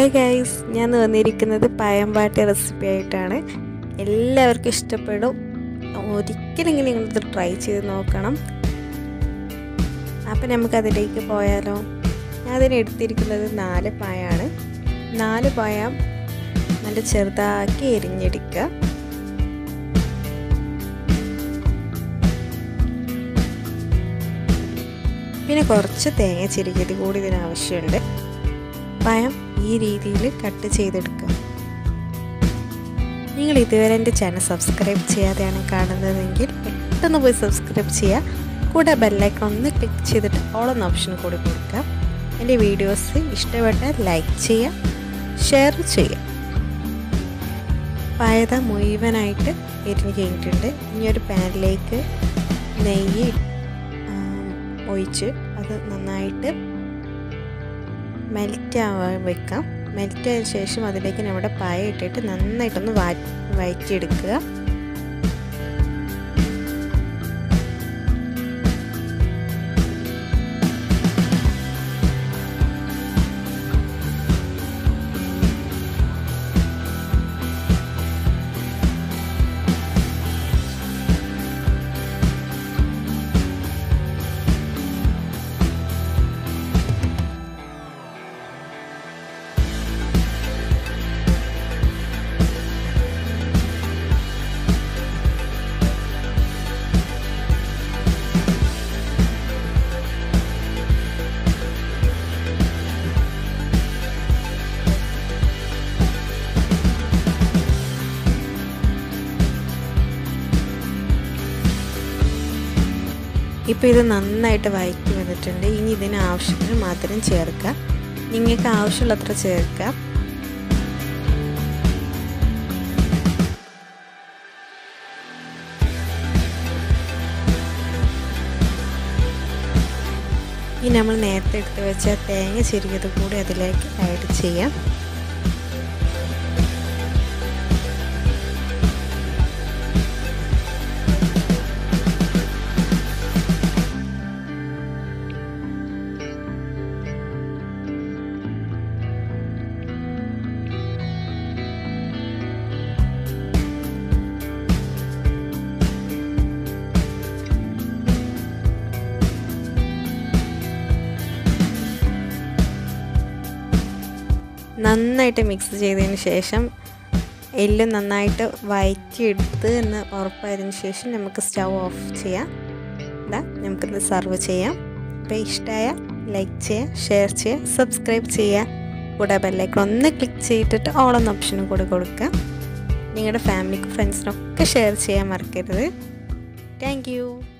hi guys ഞാൻ വന്നിരിക്കുന്നത് പയമ്പാട്ടി recipe ആയിട്ടാണ് എല്ലാവർക്കും ഇഷ്ടപ്പെടും ഒരിക്കലെങ്കിലും നിങ്ങളിത് ട്രൈ ചെയ്ത് നോക്കണം അപ്പം നമുക്കതിലേക്ക് പോയാലോ ഞാൻ അതിന് എടുത്തിരിക്കുന്നത് നാല് പായാണ് നാല് പായം നല്ല ചെറുതാക്കി എരിഞ്ഞെടുക്കുക പിന്നെ കുറച്ച് തേങ്ങ ചിരിക്കത് കൂടി ഇതിന് ആവശ്യമുണ്ട് പഴം ഈ രീതിയിൽ കട്ട് ചെയ്തെടുക്കുക നിങ്ങൾ ഇതുവരെ എൻ്റെ ചാനൽ സബ്സ്ക്രൈബ് ചെയ്യാതെയാണ് കാണുന്നതെങ്കിൽ പെട്ടെന്ന് പോയി സബ്സ്ക്രൈബ് ചെയ്യുക കൂടെ ബെല്ലൈക്കൺ ഒന്ന് ക്ലിക്ക് ചെയ്തിട്ട് ഓൾ എന്ന ഓപ്ഷൻ കൂടി കൊടുക്കുക എൻ്റെ വീഡിയോസ് ഇഷ്ടപ്പെട്ടാൽ ലൈക്ക് ചെയ്യുക ഷെയർ ചെയ്യുക പായത മുഴുവനായിട്ട് എരിഞ്ഞ് കഴിഞ്ഞിട്ടുണ്ട് ഇനി ഒരു പാനിലേക്ക് നെയ്യ് ഒഴിച്ച് അത് നന്നായിട്ട് മെൽറ്റ് ആവാൻ വെക്കാം മെൽറ്റ് ആയതിനു ശേഷം അതിലേക്ക് നമ്മുടെ പായ ഇട്ടിട്ട് നന്നായിട്ടൊന്ന് വാ വഴറ്റിയെടുക്കുക ഇപ്പോൾ ഇത് നന്നായിട്ട് വഴറ്റി വന്നിട്ടുണ്ട് ഇനി ഇതിന് ആവശ്യത്തിന് മാത്രം ചേർക്കുക നിങ്ങൾക്ക് ആവശ്യമുള്ളത്ര ചേർക്കുക ഇനി നമ്മൾ നേരത്തെ എടുത്ത് വെച്ച തേങ്ങ ചെരുകിയത് കൂടി അതിലേക്ക് ആഡ് ചെയ്യാം നന്നായിട്ട് മിക്സ് ചെയ്തതിന് ശേഷം എല്ലും നന്നായിട്ട് വഴറ്റിയെടുത്ത് എന്ന് ഉറപ്പായതിനു ശേഷം നമുക്ക് സ്റ്റൗ ഓഫ് ചെയ്യാം ഇതാ നമുക്കിത് സർവ് ചെയ്യാം അപ്പോൾ ഇഷ്ടമായ ലൈക്ക് ചെയ്യുക ഷെയർ ചെയ്യുക സബ്സ്ക്രൈബ് ചെയ്യുക കൂടെ ബെല്ലൈക്കൺ ഒന്ന് ക്ലിക്ക് ചെയ്തിട്ട് ഓൾ എന്ന ഓപ്ഷനും കൂടി കൊടുക്കുക നിങ്ങളുടെ ഫാമിലിക്കും ഫ്രണ്ട്സിനൊക്കെ ഷെയർ ചെയ്യാൻ മറക്കരുത് താങ്ക്